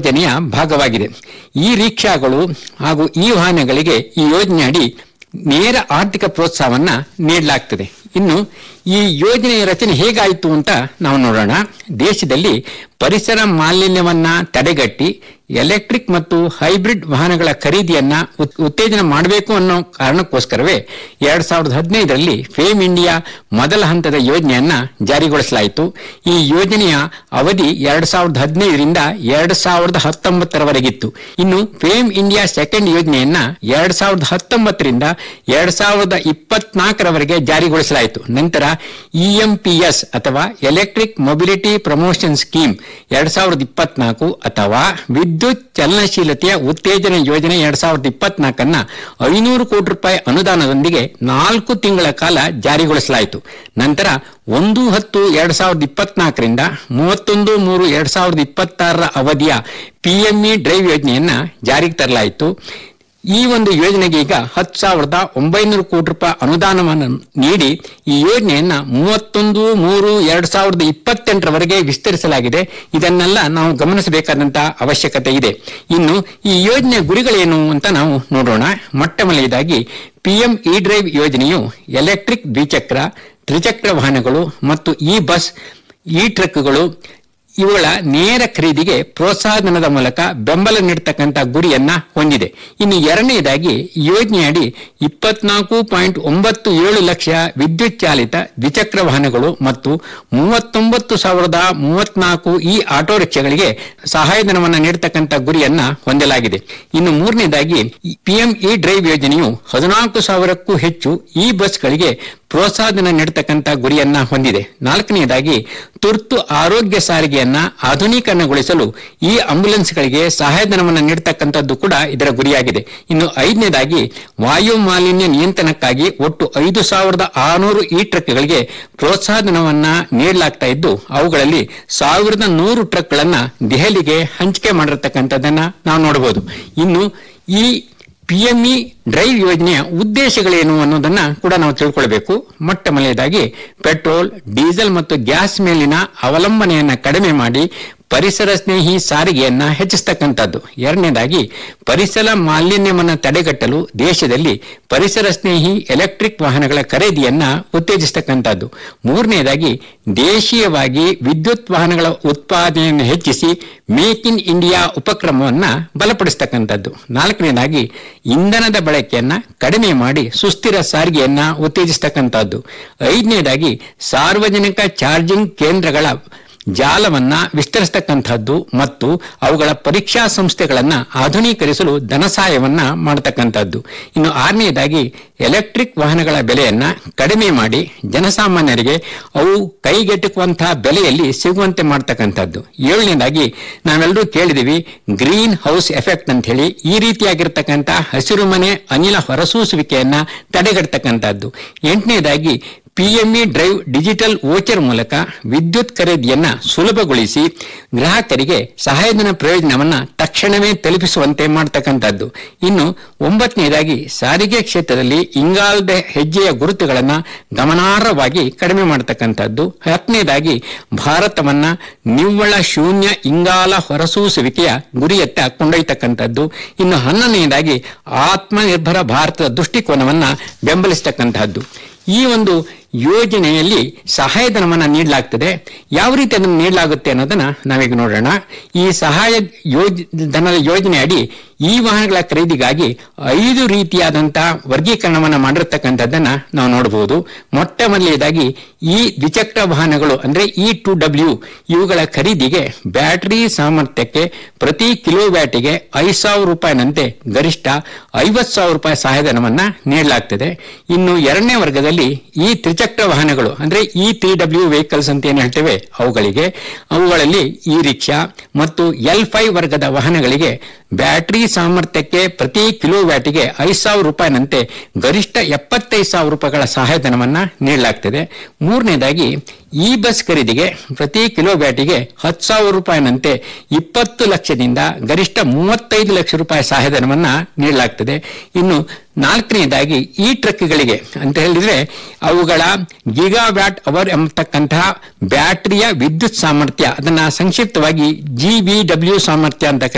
ಯೋಜನೆಯ ಭಾಗವಾಗಿದೆ ಈ ರಿಕ್ಷಾಗಳು ಹಾಗೂ ಈ ವಾಹನಗಳಿಗೆ ಈ ಯೋಜನೆಯಡಿ ನೇರ ಆರ್ಥಿಕ ಪ್ರೋತ್ಸಾಹವನ್ನ ನೀಡಲಾಗ್ತದೆ ಇನ್ನು ಈ ಯೋಜನೆಯ ರಚನೆ ಹೇಗಾಯಿತು ಅಂತ ನಾವು ನೋಡೋಣ ದೇಶದಲ್ಲಿ ಪರಿಸರ ಮಾಲಿನ್ಯವನ್ನ ತಡೆಗಟ್ಟಿ ಎಲೆಕ್ಟ್ರಿಕ್ ಮತ್ತು ಹೈಬ್ರಿಡ್ ವಾಹನಗಳ ಖರೀದಿಯನ್ನ ಉತ್- ಉತ್ತೇಜನ ಮಾಡಬೇಕು ಅನ್ನೋ ಕಾರಣಕ್ಕೋಸ್ಕರವೇ ಎರಡ್ ಸಾವಿರದ ಹದಿನೈದರಲ್ಲಿ ಫೇಮ್ ಇಂಡಿಯಾ ಮೊದಲ ಹಂತದ ಯೋಜನೆಯನ್ನ ಜಾರಿಗೊಳಿಸಲಾಯಿತು ಈ ಯೋಜನೆಯ ಅವಧಿ ಎರಡ್ ಸಾವಿರದ ಹದಿನೈದರಿಂದ ಎರಡ್ ಸಾವಿರದ ಹತ್ತೊಂಬತ್ತರವರೆಗಿತ್ತು ಇನ್ನು ಫೇಮ್ ಇಂಡಿಯಾ ಸೆಕೆಂಡ್ ಯೋಜನೆಯನ್ನ ಎರಡ್ ಸಾವಿರದ ಹತ್ತೊಂಬತ್ತರಿಂದ ಎರಡ್ ಸಾವಿರದ ಇಪ್ಪತ್ನಾಲ್ಕರವರೆಗೆ ಜಾರಿಗೊಳಿಸಲಾಯಿತು ನಂತರ ಇಎಂಪಿಎಸ್ ಅಥವಾ ಎಲೆಕ್ಟ್ರಿಕ್ ಮೊಬಿಲಿಟಿ ಪ್ರಮೋಷನ್ ಸ್ಕೀಮ್ ಎರಡ್ ಸಾವಿರದ ಇಪ್ಪತ್ನಾಲ್ಕು ಅಥವಾ ವಿದ್ಯುತ್ ಚಲನಶೀಲತೆಯ ಉತ್ತೇಜನ ಯೋಜನೆ ಎರಡ್ ಸಾವಿರದ ಇಪ್ಪತ್ನಾಲ್ಕನ್ನ ಐನೂರು ಕೋಟಿ ರೂಪಾಯಿ ಅನುದಾನದೊಂದಿಗೆ ನಾಲ್ಕು ತಿಂಗಳ ಕಾಲ ಜಾರಿಗೊಳಿಸಲಾಯಿತು ನಂತರ ಒಂದು ಹತ್ತು ಎರಡ್ ಸಾವಿರದ ಇಪ್ಪತ್ನಾಲ್ಕರಿಂದ ಮೂವತ್ತೊಂದು ಮೂರು ಎರಡ್ ಸಾವಿರದ ಇಪ್ಪತ್ತಾರರ ಅವಧಿಯ ಪಿಎಂಇ ಡ್ರೈವ್ ಯೋಜನೆಯನ್ನ ಜಾರಿಗೆ ತರಲಾಯಿತು ಈ ಒಂದು ಯೋಜನೆಗೆ ಈಗ ಹತ್ತು ಸಾವಿರದ ಒಂಬೈನೂರು ಕೋಟಿ ರೂಪಾಯಿ ಅನುದಾನವನ್ನು ನೀಡಿ ಈ ಯೋಜನೆಯನ್ನ ಮೂವತ್ತೊಂದು ಮೂರು ಎರಡ್ ಸಾವಿರದ ಇಪ್ಪತ್ತೆಂಟರವರೆಗೆ ವಿಸ್ತರಿಸಲಾಗಿದೆ ಇದನ್ನೆಲ್ಲ ನಾವು ಗಮನಿಸಬೇಕಾದಂತಹ ಅವಶ್ಯಕತೆ ಇದೆ ಇನ್ನು ಈ ಯೋಜನೆಯ ಗುರಿಗಳೇನು ಅಂತ ನಾವು ನೋಡೋಣ ಮೊಟ್ಟ ಮೊದಲನೇದಾಗಿ ಪಿಎಂ ಇ ಡ್ರೈವ್ ಯೋಜನೆಯು ಎಲೆಕ್ಟ್ರಿಕ್ ದ್ವಿಚಕ್ರ ತ್ರಿಚಕ್ರ ವಾಹನಗಳು ಮತ್ತು ಇ ಬಸ್ ಇ ಟ್ರಕ್ಗಳು ಇವುಗಳ ನೇರ ಖರೀದಿಗೆ ಪ್ರೋತ್ಸಾಹಧನದ ಮೂಲಕ ಬೆಂಬಲ ನೀಡತಕ್ಕಂಥ ಗುರಿಯನ್ನ ಹೊಂದಿದೆ ಇನ್ನು ಎರಡನೆಯದಾಗಿ ಯೋಜನೆಯಡಿ ಇಪ್ಪತ್ನಾಲ್ಕು ಪಾಯಿಂಟ್ ಒಂಬತ್ತು ಏಳು ಲಕ್ಷ ವಿದ್ಯುತ್ ಚಾಲಿತ ದ್ವಿಚಕ್ರ ವಾಹನಗಳು ಮತ್ತು ಮೂವತ್ತೊಂಬತ್ತು ಸಾವಿರದ ಮೂವತ್ನಾಲ್ಕು ಈ ಆಟೋ ರಿಕ್ಷಾಗಳಿಗೆ ಸಹಾಯಧನವನ್ನು ನೀಡತಕ್ಕಂಥ ಗುರಿಯನ್ನ ಹೊಂದಲಾಗಿದೆ ಇನ್ನು ಮೂರನೇದಾಗಿ ಪಿಎಂ ಇ ಡ್ರೈವ್ ಯೋಜನೆಯು ಹದಿನಾಲ್ಕು ಸಾವಿರಕ್ಕೂ ಹೆಚ್ಚು ಈ ಬಸ್ಗಳಿಗೆ ಪ್ರೋತ್ಸಾಹಧನ ನೀಡತಕ್ಕಂಥ ಗುರಿಯನ್ನ ಹೊಂದಿದೆ ನಾಲ್ಕನೆಯದಾಗಿ ತುರ್ತು ಆರೋಗ್ಯ ಸಾರಿಗೆಯನ್ನ ಆಧುನೀಕರಣಗೊಳಿಸಲು ಈ ಆಂಬ್ಯುಲೆನ್ಸ್ಗಳಿಗೆ ಸಹಾಯಧನವನ್ನು ನೀಡತಕ್ಕಂಥದ್ದು ಕೂಡ ಇದರ ಗುರಿಯಾಗಿದೆ ಇನ್ನು ಐದನೇದಾಗಿ ವಾಯು ಮಾಲಿನ್ಯ ನಿಯಂತ್ರಣಕ್ಕಾಗಿ ಒಟ್ಟು ಐದು ಸಾವಿರದ ಆರುನೂರು ಈ ಟ್ರಕ್ಗಳಿಗೆ ಪ್ರೋತ್ಸಾಹಧನವನ್ನ ನೀಡಲಾಗ್ತಾ ಇದ್ದು ಅವುಗಳಲ್ಲಿ ಸಾವಿರದ ನೂರು ಟ್ರಕ್ಗಳನ್ನ ದೆಹಲಿಗೆ ಹಂಚಿಕೆ ಮಾಡಿರತಕ್ಕಂಥದ್ದನ್ನ ನಾವು ನೋಡಬಹುದು ಇನ್ನು ಈ ಪಿಎಂಇ ಡ್ರೈವ್ ಯೋಜನೆಯ ಉದ್ದೇಶಗಳೇನು ಅನ್ನೋದನ್ನ ಕೂಡ ನಾವು ತಿಳ್ಕೊಳ್ಬೇಕು ಮೊಟ್ಟ ಮೊದಲನೇದಾಗಿ ಪೆಟ್ರೋಲ್ ಡೀಸೆಲ್ ಮತ್ತು ಗ್ಯಾಸ್ ಮೇಲಿನ ಅವಲಂಬನೆಯನ್ನ ಕಡಿಮೆ ಮಾಡಿ ಪರಿಸರ ಸ್ನೇಹಿ ಸಾರಿಗೆಯನ್ನ ಹೆಚ್ಚಿಸ್ತಕ್ಕಂಥದ್ದು ಎರಡನೇದಾಗಿ ಪರಿಸರ ಮಾಲಿನ್ಯವನ್ನು ತಡೆಗಟ್ಟಲು ದೇಶದಲ್ಲಿ ಪರಿಸರ ಸ್ನೇಹಿ ಎಲೆಕ್ಟ್ರಿಕ್ ವಾಹನಗಳ ಖರೀದಿಯನ್ನ ಉತ್ತೇಜಿಸ್ತಕ್ಕಂಥದ್ದು ಮೂರನೇದಾಗಿ ದೇಶೀಯವಾಗಿ ವಿದ್ಯುತ್ ವಾಹನಗಳ ಉತ್ಪಾದನೆಯನ್ನು ಹೆಚ್ಚಿಸಿ ಮೇಕ್ ಇನ್ ಇಂಡಿಯಾ ಉಪಕ್ರಮವನ್ನ ಬಲಪಡಿಸ್ತಕ್ಕಂಥದ್ದು ನಾಲ್ಕನೇದಾಗಿ ಇಂಧನದ ಬಳಕೆಯನ್ನ ಕಡಿಮೆ ಮಾಡಿ ಸುಸ್ಥಿರ ಸಾರಿಗೆಯನ್ನ ಉತ್ತೇಜಿಸ್ತಕ್ಕಂಥದ್ದು ಐದನೇದಾಗಿ ಸಾರ್ವಜನಿಕ ಚಾರ್ಜಿಂಗ್ ಕೇಂದ್ರಗಳ ಜಾಲವನ್ನ ವಿಸ್ತರಿಸತಕ್ಕಂಥದ್ದು ಮತ್ತು ಅವುಗಳ ಪರೀಕ್ಷಾ ಸಂಸ್ಥೆಗಳನ್ನ ಆಧುನೀಕರಿಸಲು ಧನಸಹಾಯವನ್ನ ಮಾಡತಕ್ಕಂಥದ್ದು ಇನ್ನು ಆರನೆಯದಾಗಿ ಎಲೆಕ್ಟ್ರಿಕ್ ವಾಹನಗಳ ಬೆಲೆಯನ್ನ ಕಡಿಮೆ ಮಾಡಿ ಜನಸಾಮಾನ್ಯರಿಗೆ ಅವು ಕೈಗೆಟುಕುವಂತಹ ಬೆಲೆಯಲ್ಲಿ ಸಿಗುವಂತೆ ಮಾಡ್ತಕ್ಕಂಥದ್ದು ಏಳನೇದಾಗಿ ನಾವೆಲ್ಲರೂ ಕೇಳಿದಿವಿ ಗ್ರೀನ್ ಹೌಸ್ ಎಫೆಕ್ಟ್ ಅಂತ ಹೇಳಿ ಈ ರೀತಿಯಾಗಿರ್ತಕ್ಕಂಥ ಹಸಿರು ಮನೆ ಅನಿಲ ಹೊರಸೂಸುವಿಕೆಯನ್ನ ತಡೆಗಟ್ಟತಕ್ಕಂಥದ್ದು ಎಂಟನೇದಾಗಿ ಪಿಎಂಇ ಡ್ರೈವ್ ಡಿಜಿಟಲ್ ವೋಚರ್ ಮೂಲಕ ವಿದ್ಯುತ್ ಖರೀದಿಯನ್ನ ಸುಲಭಗೊಳಿಸಿ ಗ್ರಾಹಕರಿಗೆ ಸಹಾಯಧನ ಪ್ರಯೋಜನವನ್ನ ತಕ್ಷಣವೇ ತಲುಪಿಸುವಂತೆ ಮಾಡತಕ್ಕಂಥದ್ದು ಇನ್ನು ಒಂಬತ್ತನೇದಾಗಿ ಸಾರಿಗೆ ಕ್ಷೇತ್ರದಲ್ಲಿ ಇಂಗಾಲದ ಹೆಜ್ಜೆಯ ಗುರುತುಗಳನ್ನ ಗಮನಾರ್ಹವಾಗಿ ಕಡಿಮೆ ಮಾಡತಕ್ಕಂಥದ್ದು ಹತ್ತನೇದಾಗಿ ಭಾರತವನ್ನ ನಿವ್ವಳ ಶೂನ್ಯ ಇಂಗಾಲ ಹೊರಸೂಸುವಿಕೆಯ ಗುರಿಯತ್ತ ಕೊಂಡೊಯ್ತಕ್ಕಂಥದ್ದು ಇನ್ನು ಹನ್ನೊಂದನೇದಾಗಿ ಆತ್ಮನಿರ್ಭರ ಭಾರತದ ದೃಷ್ಟಿಕೋನವನ್ನ ಬೆಂಬಲಿಸತಕ್ಕಂತಹದ್ದು ಈ ಒಂದು ಯೋಜನೆಯಲ್ಲಿ ಸಹಾಯಧನವನ್ನ ನೀಡಲಾಗ್ತದೆ ಯಾವ ರೀತಿ ಅದನ್ನು ನೀಡಲಾಗುತ್ತೆ ಅನ್ನೋದನ್ನ ನಾವೀಗ ನೋಡೋಣ ಈ ಸಹಾಯ ಯೋಜ ಧನದ ಯೋಜನೆ ಅಡಿ ಈ ವಾಹನಗಳ ಖರೀದಿಗಾಗಿ ಐದು ರೀತಿಯಾದಂತಹ ವರ್ಗೀಕರಣವನ್ನ ಮಾಡಿರ್ತಕ್ಕಂಥದ್ದನ್ನ ನಾವು ನೋಡಬಹುದು ಮೊಟ್ಟ ಮೊದಲನೇದಾಗಿ ಈ ದ್ವಿಚಕ್ರ ವಾಹನಗಳು ಅಂದ್ರೆ ಇ ಟು ಡಬ್ಲ್ಯೂ ಇವುಗಳ ಖರೀದಿಗೆ ಬ್ಯಾಟರಿ ಸಾಮರ್ಥ್ಯಕ್ಕೆ ಪ್ರತಿ ಕಿಲೋ ವ್ಯಾಟಿಗೆ ಐದು ಸಾವಿರ ರೂಪಾಯಿನಂತೆ ಗರಿಷ್ಠ ಐವತ್ತು ಸಾವಿರ ರೂಪಾಯಿ ಸಹಾಯಧನವನ್ನ ನೀಡಲಾಗ್ತದೆ ಇನ್ನು ಎರಡನೇ ವರ್ಗದಲ್ಲಿ ಈ ತ್ರಿಚಕ್ರ ವಾಹನಗಳು ಅಂದ್ರೆ ಇ ತ್ರೀ ಡಬ್ಲ್ಯೂ ವೆಹಿಕಲ್ಸ್ ಅಂತ ಏನ್ ಹೇಳ್ತೇವೆ ಅವುಗಳಿಗೆ ಅವುಗಳಲ್ಲಿ ಇ ರಿಕ್ಷಾ ಮತ್ತು ಎಲ್ ಫೈವ್ ವರ್ಗದ ವಾಹನಗಳಿಗೆ ಬ್ಯಾಟರಿ ಸಾಮರ್ಥ್ಯಕ್ಕೆ ಪ್ರತಿ ಕಿಲೋ ವ್ಯಾಟಿಗೆ ಐದು ಸಾವಿರ ರೂಪಾಯಿನಂತೆ ಗರಿಷ್ಠ ಎಪ್ಪತ್ತೈದು ಸಾವಿರ ರೂಪಾಯಿಗಳ ಸಹಾಯಧನವನ್ನ ನೀಡಲಾಗ್ತದೆ ಮೂರನೇದಾಗಿ ಈ ಬಸ್ ಖರೀದಿಗೆ ಪ್ರತಿ ಕಿಲೋ ವ್ಯಾಟಿಗೆ ಹತ್ತು ಸಾವಿರ ರೂಪಾಯಿನಂತೆ ಇಪ್ಪತ್ತು ಲಕ್ಷದಿಂದ ಗರಿಷ್ಠ ಮೂವತ್ತೈದು ಲಕ್ಷ ರೂಪಾಯಿ ಸಹಾಯಧನವನ್ನ ನೀಡಲಾಗ್ತದೆ ಇನ್ನು ನಾಲ್ಕನೇದಾಗಿ ಈ ಟ್ರಕ್ಗಳಿಗೆ ಅಂತ ಹೇಳಿದ್ರೆ ಅವುಗಳ ಗಿಗಾ ವ್ಯಾಟ್ ಅವರ್ ಎಂಬತಕ್ಕಂತಹ ಬ್ಯಾಟರಿಯ ವಿದ್ಯುತ್ ಸಾಮರ್ಥ್ಯ ಅದನ್ನ ಸಂಕ್ಷಿಪ್ತವಾಗಿ ಜಿ ವಿ ಡಬ್ಲ್ಯೂ ಸಾಮರ್ಥ್ಯ ಅಂತ